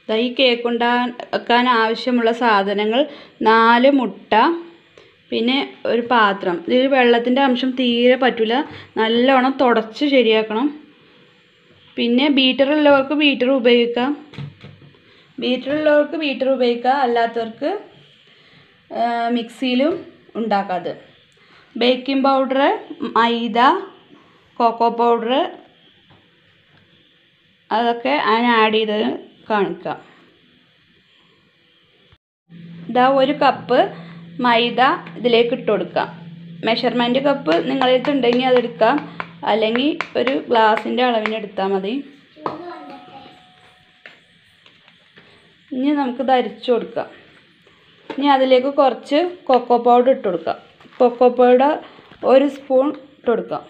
ദാ ഈ കേക്ക് ഉണ്ടാക്കാൻ ആവശ്യമുള്ള സാധനങ്ങൾ നാല് മുട്ട പിന്നെ ഒരു പാത്രം ഇതിൽ വെള്ളത്തിൻ്റെ അംശം തീരെ പറ്റില്ല നല്ലോണം തുടച്ച് ശരിയാക്കണം പിന്നെ ബീറ്റർ ഉള്ളവർക്ക് ബീറ്റർ ഉപയോഗിക്കാം ബീറ്റർ ഉള്ളവർക്ക് ബീറ്റർ ഉപയോഗിക്കാം അല്ലാത്തവർക്ക് മിക്സിയിലും ഉണ്ടാക്കാം അത് ബേക്കിംഗ് പൗഡർ മൈദ കൊക്കോ പൗഡർ അതൊക്കെ ഞാൻ ആഡ് ചെയ്ത് കാണിക്കാം ഇതാ ഒരു കപ്പ് മൈദ ഇതിലേക്ക് ഇട്ട് കൊടുക്കാം മെഷർമെൻറ്റ് കപ്പ് നിങ്ങളുടെ അടുത്ത് ഉണ്ടെങ്കിൽ അതെടുക്കാം അല്ലെങ്കിൽ ഒരു ഗ്ലാസിൻ്റെ അളവിന് എടുത്താൽ മതി ഇനി നമുക്കിത് അരിച്ചു കൊടുക്കാം ഇനി അതിലേക്ക് കുറച്ച് കൊക്കോ പൗഡർ ഇട്ട് കൊടുക്കാം കൊക്കോ പൗഡർ ഒരു സ്പൂൺ ഇട്ട് കൊടുക്കാം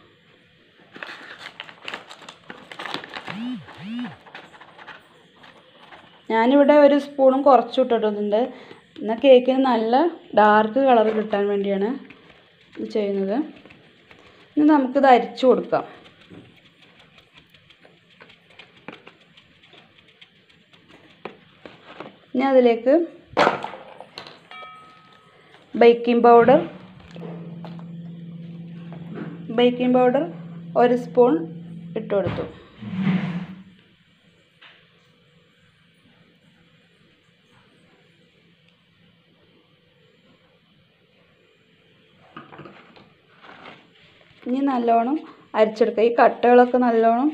ഞാനിവിടെ ഒരു സ്പൂണും കുറച്ച് ഇട്ടിട്ടുണ്ട് എന്നാൽ കേക്കിന് നല്ല ഡാർക്ക് കളർ കിട്ടാൻ വേണ്ടിയാണ് ഇത് ചെയ്യുന്നത് ഇനി നമുക്കിത് അരിച്ചു കൊടുക്കാം ഇനി അതിലേക്ക് ബേക്കിംഗ് പൗഡർ ബേക്കിംഗ് പൗഡർ ഒരു സ്പൂൺ ഇട്ട് കൊടുത്തു ഇനി നല്ലോണം അരിച്ചെടുക്കുക ഈ കട്ടകളൊക്കെ നല്ലോണം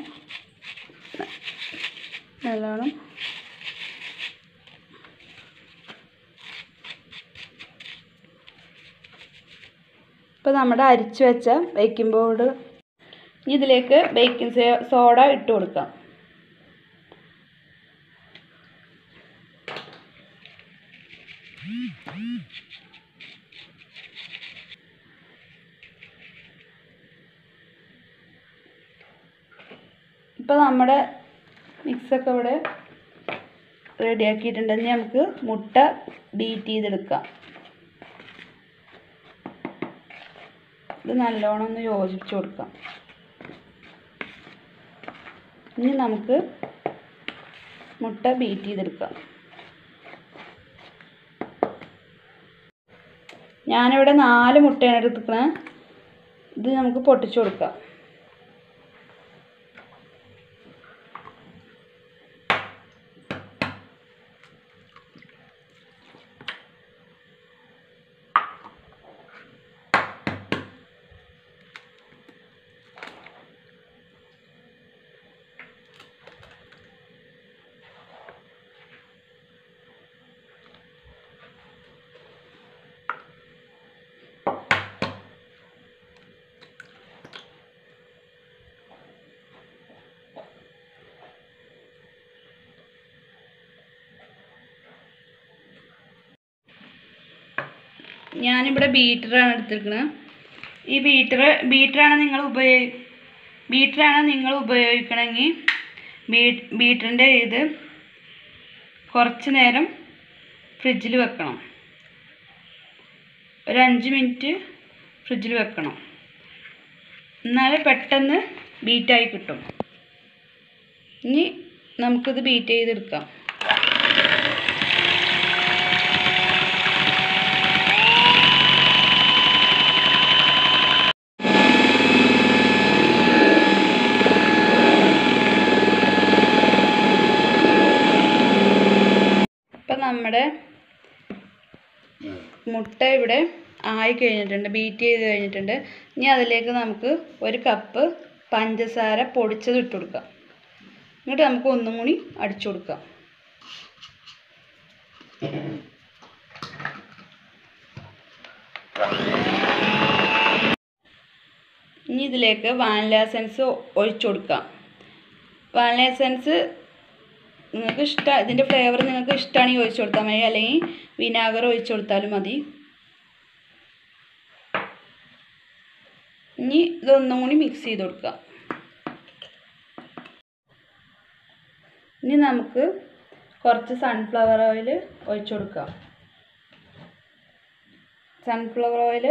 നല്ലോണം ഇപ്പോൾ നമ്മുടെ അരിച്ചു വെച്ച ബേക്കിംഗ് പൗഡർ ഇനി ഇതിലേക്ക് ബേക്കിംഗ് സോഡ ഇട്ട് കൊടുക്കാം ഇപ്പോൾ നമ്മുടെ മിക്സൊക്കെ ഇവിടെ റെഡിയാക്കിയിട്ടുണ്ട് ഇനി നമുക്ക് മുട്ട ബീറ്റ് ചെയ്തെടുക്കാം ഇത് നല്ലോണം ഒന്ന് യോജിപ്പിച്ച് കൊടുക്കാം ഇനി നമുക്ക് മുട്ട ബീറ്റ് ചെയ്തെടുക്കാം ഞാനിവിടെ നാല് മുട്ടയാണ് എടുത്തിരിക്കണത് ഇത് നമുക്ക് പൊട്ടിച്ചു കൊടുക്കാം ഞാനിവിടെ ബീറ്ററാണ് എടുത്തിരിക്കുന്നത് ഈ ബീറ്റർ ബീറ്ററാണ് നിങ്ങൾ ഉപയോഗി ബീറ്ററാണ് നിങ്ങൾ ഉപയോഗിക്കണമെങ്കിൽ ബീ ബീറ്ററിൻ്റെ ഇത് കുറച്ച് നേരം ഫ്രിഡ്ജിൽ വെക്കണം ഒരു അഞ്ച് മിനിറ്റ് ഫ്രിഡ്ജിൽ വെക്കണം എന്നാലേ പെട്ടെന്ന് ബീറ്റായി കിട്ടും ഇനി നമുക്കിത് ബീറ്റ് ചെയ്തെടുക്കാം ഇപ്പം നമ്മുടെ മുട്ട ഇവിടെ ആയി കഴിഞ്ഞിട്ടുണ്ട് ബീറ്റ് ചെയ്ത് കഴിഞ്ഞിട്ടുണ്ട് ഇനി അതിലേക്ക് നമുക്ക് ഒരു കപ്പ് പഞ്ചസാര പൊടിച്ചത് ഇട്ട് കൊടുക്കാം എന്നിട്ട് നമുക്ക് ഒന്നും കൂടി അടിച്ചു കൊടുക്കാം ഇനി ഇതിലേക്ക് വാനില എസൻസ് ഒഴിച്ചു കൊടുക്കാം വാനില എസൻസ് നിങ്ങൾക്ക് ഇഷ്ടം ഇതിൻ്റെ ഫ്ലേവർ നിങ്ങൾക്ക് ഇഷ്ടമാണെങ്കിൽ ഒഴിച്ചു കൊടുത്താൽ മതി അല്ലെങ്കിൽ വിനാഗർ ഒഴിച്ചു കൊടുത്താലും മതി ഇനി ഇതൊന്നും കൂടി മിക്സ് ചെയ്ത് കൊടുക്കുക ഇനി നമുക്ക് കുറച്ച് സൺഫ്ലവർ ഓയിൽ ഒഴിച്ചു കൊടുക്കാം സൺഫ്ലവർ ഓയിൽ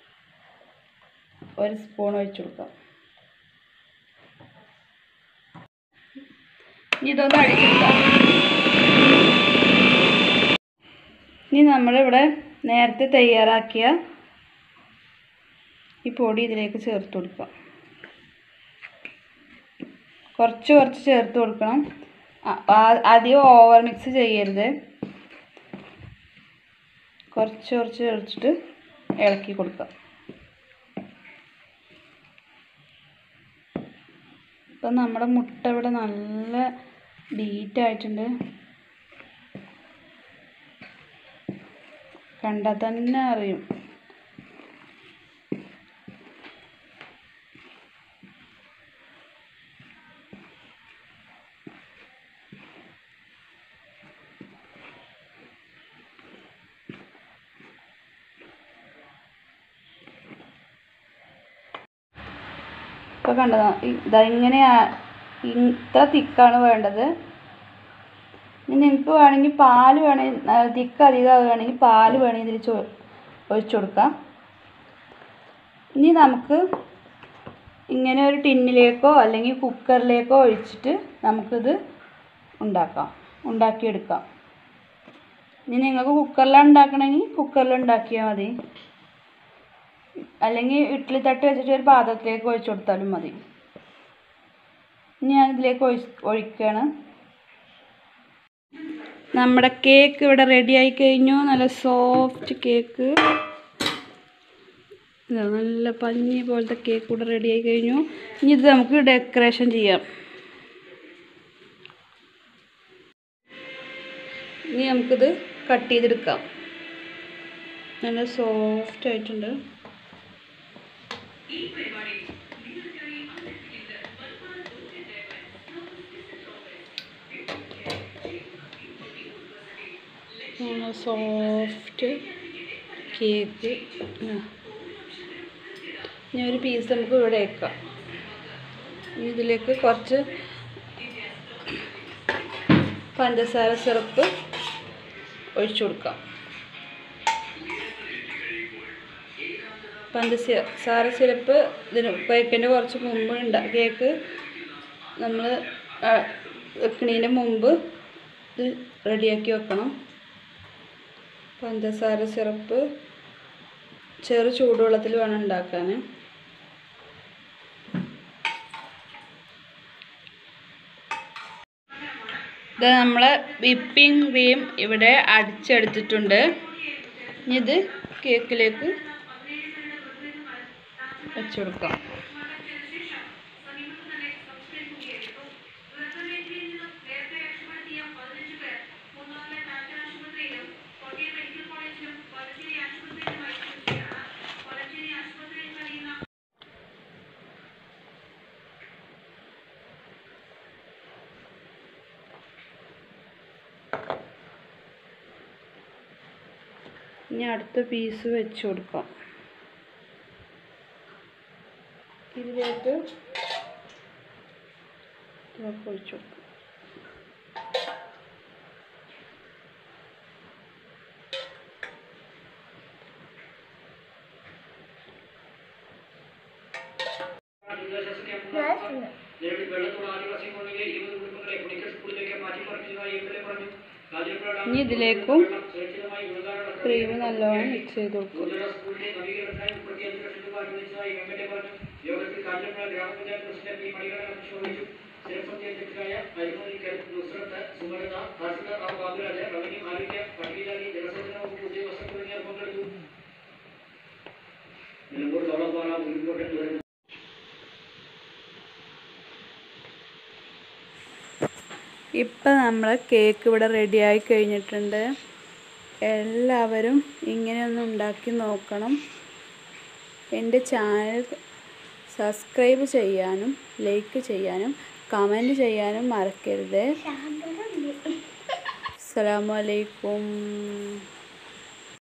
ഒരു സ്പൂൺ ഒഴിച്ചു കൊടുക്കാം ഇനി ഇതൊന്ന് അടിച്ചെടുക്കാം ഇനി നമ്മളിവിടെ നേരത്തെ തയ്യാറാക്കിയ ഈ പൊടി ഇതിലേക്ക് ചേർത്ത് കൊടുക്കാം കുറച്ച് കുറച്ച് ചേർത്ത് കൊടുക്കണം അ- ആ- അധികം ഓവർ മിക്സ് ചെയ്യരുത് കുറച്ച് കുറച്ച് ചേർത്തിട്ട് ഇളക്കി കൊടുക്കാം ഇപ്പം നമ്മുടെ മുട്ട ഇവിടെ നല്ല ബീറ്റ് ആയിട്ടുണ്ട് കണ്ടാൽ തന്നെ അറിയും ഇപ്പോൾ കണ്ടതാ ഇതാ ഇങ്ങനെയാ ഇത്ര തിക്കാണ് വേണ്ടത് ഇനി നിങ്ങൾക്ക് വേണമെങ്കിൽ പാല് വേണമെങ്കിൽ തിക്ക് അധികമാവുകയാണെങ്കിൽ പാല് വേണമെങ്കിൽ ഇതിൽ ചോ ഒഴിച്ചു കൊടുക്കാം ഇനി നമുക്ക് ഇങ്ങനെ ഒരു ടിന്നിലേക്കോ അല്ലെങ്കിൽ കുക്കറിലേക്കോ ഒഴിച്ചിട്ട് നമുക്കിത് ഉണ്ടാക്കാം ഉണ്ടാക്കിയെടുക്കാം ഇനി നിങ്ങൾക്ക് കുക്കറിലാണ് ഉണ്ടാക്കണമെങ്കിൽ കുക്കറിൽ ഉണ്ടാക്കിയാൽ മതി അല്ലെങ്കിൽ ഇഡ്ഡലി തട്ട് വെച്ചിട്ട് ഒരു പാത്രത്തിലേക്ക് ഒഴിച്ചു കൊടുത്താലും മതി ഇനി ഞാൻ ഇതിലേക്ക് ഒഴി ഒഴിക്കുകയാണ് നമ്മുടെ കേക്ക് ഇവിടെ റെഡി ആയി കഴിഞ്ഞു നല്ല സോഫ്റ്റ് കേക്ക് ഇതാ നല്ല പഞ്ഞി പോലത്തെ കേക്ക് ഇവിടെ റെഡി ആയി കഴിഞ്ഞു ഇനി ഇത് നമുക്ക് ഡെക്കറേഷൻ ചെയ്യാം ഇനി നമുക്കിത് കട്ട് ചെയ്തെടുക്കാം നല്ല സോഫ്റ്റ് ആയിട്ടുണ്ട് നല്ല സോഫ്റ്റ് കേക്ക് ഇനി ഒരു പീസ് നമുക്ക് ഇവിടെ വെക്കാം ഇനി ഇതിലേക്ക് കുറച്ച് പഞ്ചസാര സിറപ്പ് ഒഴിച്ചു കൊടുക്കാം പഞ്ചസാര സിറപ്പ് ഇതിന് കേക്കിൻ്റെ കുറച്ച് മുമ്പ് ഉണ്ട കേക്ക് നമ്മൾ വെക്കണതിൻ്റെ മുമ്പ് ഇത് റെഡിയാക്കി വെക്കണം പഞ്ചസാര സിറപ്പ് ചെറു ചൂടുവെള്ളത്തിൽ വേണം ഉണ്ടാക്കാൻ ഇത് നമ്മൾ വിപ്പിംഗ് ക്രീം ഇവിടെ അടിച്ചെടുത്തിട്ടുണ്ട് ഇനി ഇത് കേക്കിലേക്ക് വെച്ച് കൊടുക്കാം ഇനി അടുത്ത പീസ് വെച്ച് കൊടുക്കാം ഇതിലേക്ക് ഇതൊക്കെ ഒഴിച്ചു കൊടുക്കാം ഇനി ഇതിലേക്കും ക്രീം നല്ലോണം മിക്സ് ചെയ്ത് കൊടുക്കും ഇപ്പം നമ്മൾ കേക്ക് ഇവിടെ റെഡിയായി കഴിഞ്ഞിട്ടുണ്ട് എല്ലാവരും ഇങ്ങനെയൊന്ന് ഉണ്ടാക്കി നോക്കണം എൻ്റെ ചാനൽ സബ്സ്ക്രൈബ് ചെയ്യാനും ലൈക്ക് ചെയ്യാനും കമൻറ്റ് ചെയ്യാനും മറക്കരുത് അസ്സലാമു അലൈക്കും